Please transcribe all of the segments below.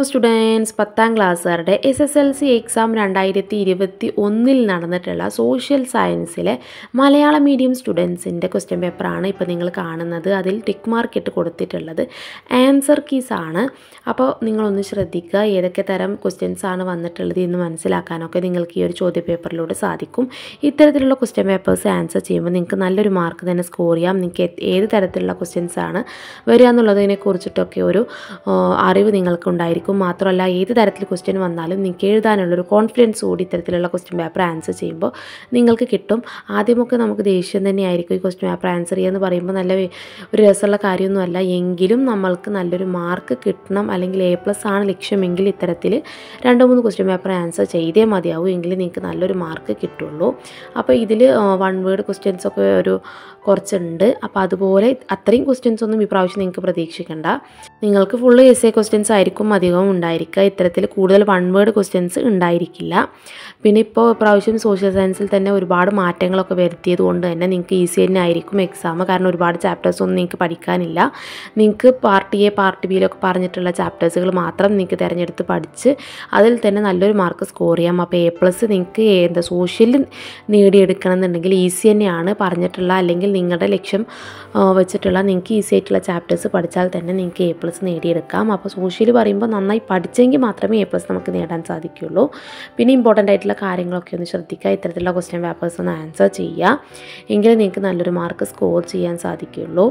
students പത്താം ക്ലാസ്സുകാരുടെ S S L C exam രണ്ടായിരത്തി ഇരുപത്തി ഒന്നിൽ നടന്നിട്ടുള്ള സോഷ്യൽ സയൻസിലെ മലയാളം മീഡിയം സ്റ്റുഡൻസിൻ്റെ ക്വസ്റ്റ്യൻ പേപ്പറാണ് ഇപ്പോൾ നിങ്ങൾ കാണുന്നത് അതിൽ ടിക്ക് മാർക്ക് ഇട്ട് കൊടുത്തിട്ടുള്ളത് ആൻസർ കീസ് ആണ് അപ്പോൾ നിങ്ങളൊന്ന് ശ്രദ്ധിക്കുക ഏതൊക്കെ തരം ക്വസ്റ്റ്യൻസ് ആണ് വന്നിട്ടുള്ളത് എന്ന് മനസ്സിലാക്കാനൊക്കെ നിങ്ങൾക്ക് ഈ ഒരു ചോദ്യ പേപ്പറിലൂടെ സാധിക്കും ഇത്തരത്തിലുള്ള ക്വസ്റ്റ്യൻ പേപ്പേഴ്സ് ആൻസർ ചെയ്യുമ്പോൾ നിങ്ങൾക്ക് നല്ലൊരു മാർക്ക് തന്നെ സ്കോർ ചെയ്യാം നിങ്ങൾക്ക് ഏത് ഏത് തരത്തിലുള്ള ക്വസ്റ്റ്യൻസ് ആണ് വരിക എന്നുള്ളതിനെ കുറിച്ചിട്ടൊക്കെ ഒരു ആ, അറിവ് നിങ്ങൾക്ക് ഉണ്ടായിരിക്കും മാത്രമല്ല ഏത് തരത്തിൽ ക്വസ്റ്റ്യൻ വന്നാലും നിങ്ങൾക്ക് എഴുതാനുള്ളൊരു കോൺഫിഡൻസ് കൂടി ഇത്തരത്തിലുള്ള ക്വസ്റ്റ്യൻ പേപ്പർ ആൻസർ ചെയ്യുമ്പോൾ നിങ്ങൾക്ക് കിട്ടും ആദ്യമൊക്കെ നമുക്ക് ദേഷ്യം തന്നെയായിരിക്കും ഈ ക്വസ്റ്റ്യൻ പേപ്പർ ആൻസർ ചെയ്യുക എന്ന് പറയുമ്പോൾ നല്ല വേ- ഒരു രസമുള്ള കാര്യമൊന്നുമല്ല എങ്കിലും നമ്മൾക്ക് നല്ലൊരു മാർക്ക് കിട്ടണം അല്ലെങ്കിൽ എ പ്ലസ് ആണ് ലക്ഷ്യമെങ്കിൽ ഇത്തരത്തിൽ രണ്ട് മൂന്ന് ക്വസ്റ്റ്യൻ പേപ്പർ ആൻസർ ചെയ്തേ മതിയാവും എങ്കിൽ നിങ്ങൾക്ക് നല്ലൊരു മാർക്ക് കിട്ടുള്ളൂ അപ്പോൾ ഇതിൽ വൺ വേർഡ് ക്വസ്റ്റ്യൻസ് ഒക്കെ ഒരു കുറച്ചുണ്ട് അപ്പോൾ അതുപോലെ അത്രയും ക്വസ്റ്റ്യൻസ് ഒന്നും ഇപ്രാവശ്യം നിങ്ങൾക്ക് പ്രതീക്ഷിക്കേണ്ട നിങ്ങൾക്ക് ഫുള്ള് എസ് എ ക്വസ്റ്റ്യൻസ് ആയിരിക്കും അധികവും ഉണ്ടായിരിക്കുക ഇത്തരത്തിൽ കൂടുതൽ വൺ വേർഡ് ക്വസ്റ്റ്യൻസ് ഉണ്ടായിരിക്കില്ല പിന്നെ ഇപ്പോൾ ഇപ്രാവശ്യം സോഷ്യൽ സയൻസിൽ തന്നെ ഒരുപാട് മാറ്റങ്ങളൊക്കെ വരുത്തിയത് കൊണ്ട് തന്നെ നിങ്ങൾക്ക് ഈസി തന്നെ ആയിരിക്കും എക്സാം കാരണം ഒരുപാട് ചാപ്റ്റേഴ്സ് ഒന്നും നിങ്ങൾക്ക് പഠിക്കാനില്ല നിങ്ങൾക്ക് പാർട്ട് എ പാർട്ട് ബിയിലൊക്കെ പറഞ്ഞിട്ടുള്ള ചാപ്റ്റേഴ്സുകൾ മാത്രം നിങ്ങൾക്ക് തിരഞ്ഞെടുത്ത് പഠിച്ച് അതിൽ തന്നെ നല്ലൊരു മാർക്ക് സ്കോർ ചെയ്യാം അപ്പോൾ എ പ്ലസ് നിങ്ങൾക്ക് എന്താ സോഷ്യൽ നേടിയെടുക്കണം എന്നുണ്ടെങ്കിൽ ഈസി തന്നെയാണ് പറഞ്ഞിട്ടുള്ള അല്ലെങ്കിൽ നിങ്ങളുടെ ലക്ഷ്യം ആ, വെച്ചിട്ടുള്ള നിങ്ങൾക്ക് ഈസി ആയിട്ടുള്ള ചാപ്റ്റേഴ്സ് പഠിച്ചാൽ തന്നെ നിങ്ങൾക്ക് എ പ്ലസ് നേടിയെടുക്കാം അപ്പോൾ സോഷ്യൽ പറയുമ്പോൾ നന്നായി പഠിച്ചെങ്കിൽ മാത്രമേ എ പ്ലസ് നമുക്ക് നേടാൻ സാധിക്കുകയുള്ളൂ പിന്നെ ഇമ്പോർട്ടൻ്റ് ആയിട്ടുള്ള കാര്യങ്ങളൊക്കെ ഒന്ന് ശ്രദ്ധിക്കുക ഇത്തരത്തിലുള്ള ക്വസ്റ്റ്യൻ പേപ്പേഴ്സ് ഒന്ന് ആൻസർ ചെയ്യുക എങ്കിലേ നിങ്ങൾക്ക് നല്ലൊരു മാർക്ക് സ്കോർ ചെയ്യാൻ സാധിക്കുകയുള്ളൂ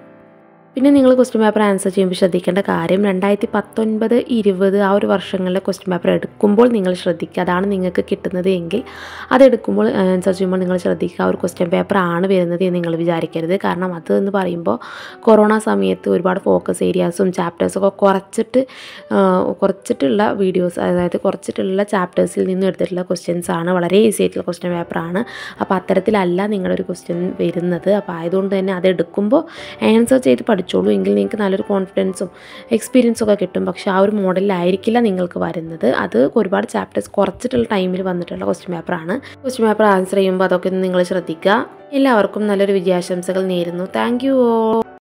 പിന്നെ നിങ്ങൾ ക്വസ്റ്റ്യൻ പേപ്പർ ആൻസർ ചെയ്യുമ്പോൾ ശ്രദ്ധിക്കേണ്ട കാര്യം രണ്ടായിരത്തി പത്തൊൻപത് ഇരുപത് ആ ഒരു വർഷങ്ങളിലെ ക്വസ്റ്റ്യൻ പേപ്പർ എടുക്കുമ്പോൾ നിങ്ങൾ ശ്രദ്ധിക്കുക അതാണ് നിങ്ങൾക്ക് കിട്ടുന്നത് എങ്കിൽ അതെടുക്കുമ്പോൾ ആൻസർ ചെയ്യുമ്പോൾ നിങ്ങൾ ശ്രദ്ധിക്കുക ആ ഒരു ക്വസ്റ്റ്യൻ പേപ്പർ ആണ് വരുന്നത് എന്ന് നിങ്ങൾ വിചാരിക്കരുത് കാരണം അത് എന്ന് പറയുമ്പോൾ കൊറോണ സമയത്ത് ഒരുപാട് ഫോക്കസ് ഏരിയാസും ചാപ്റ്റേഴ്സൊക്കെ കുറച്ചിട്ട് ആ, കുറച്ചിട്ടുള്ള വീഡിയോസ് അതായത് കുറച്ചിട്ടുള്ള ചാപ്റ്റേഴ്സിൽ നിന്നും എടുത്തിട്ടുള്ള ക്വസ്റ്റ്യൻസ് ആണ് വളരെ ഈസി ആയിട്ടുള്ള ക്വസ്റ്റ്യൻ പേപ്പറാണ് അപ്പോൾ അത്തരത്തിലല്ല നിങ്ങളുടെ ഒരു ക്വസ്റ്റ്യൻ വരുന്നത് അപ്പോൾ ആയതുകൊണ്ട് തന്നെ അത് എടുക്കുമ്പോൾ ആൻസർ ചെയ്ത് പഠിച്ചോളൂ എങ്കിൽ നിങ്ങൾക്ക് നല്ലൊരു കോൺഫിഡൻസും എക്സ്പീരിയൻസും ഒക്കെ കിട്ടും പക്ഷേ ആ ഒരു മോഡലിലായിരിക്കില്ല നിങ്ങൾക്ക് വരുന്നത് അത് ഒരുപാട് ചാപ്റ്റേഴ്സ് കുറച്ചിട്ടുള്ള ടൈമിൽ വന്നിട്ടുള്ള ക്വസ്റ്റ്യൻ പേപ്പറാണ് ക്വസ്റ്റ്യൻ പേപ്പർ ആൻസർ ചെയ്യുമ്പോൾ അതൊക്കെ ഒന്ന് നിങ്ങൾ ശ്രദ്ധിക്കുക എല്ലാവർക്കും നല്ലൊരു വിജയാശംസകൾ നേരുന്നു താങ്ക് യു